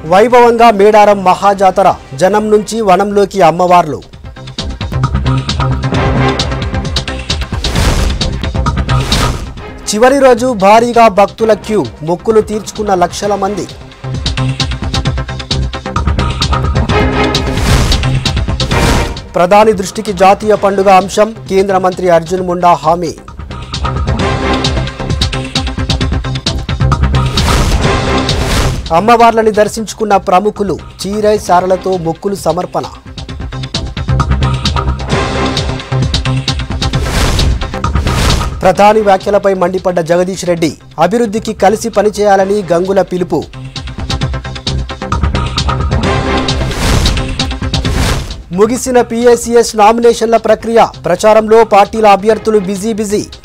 వైభవంగా మేడారం మహాజాతర జనం నుంచి వనంలోకి అమ్మవార్లు చివరి రోజు భారీగా భక్తుల క్యూ మొక్కులు తీర్చుకున్న లక్షల మంది ప్రధాని దృష్టికి జాతీయ పండుగ అంశం కేంద్ర మంత్రి అర్జున్ ముండా హామీ అమ్మవార్లని దర్శించుకున్న ప్రముఖులు చీరై సారలతో మొక్కులు సమర్పణ ప్రధాని వ్యాఖ్యలపై మండిపడ్డ జగదీష్ రెడ్డి అభివృద్ధికి కలిసి పనిచేయాలని గంగుల పిలుపు ముగిసిన పిఎస్సిఎస్ నామినేషన్ల ప్రక్రియ ప్రచారంలో పార్టీల అభ్యర్థులు బిజీ బిజీ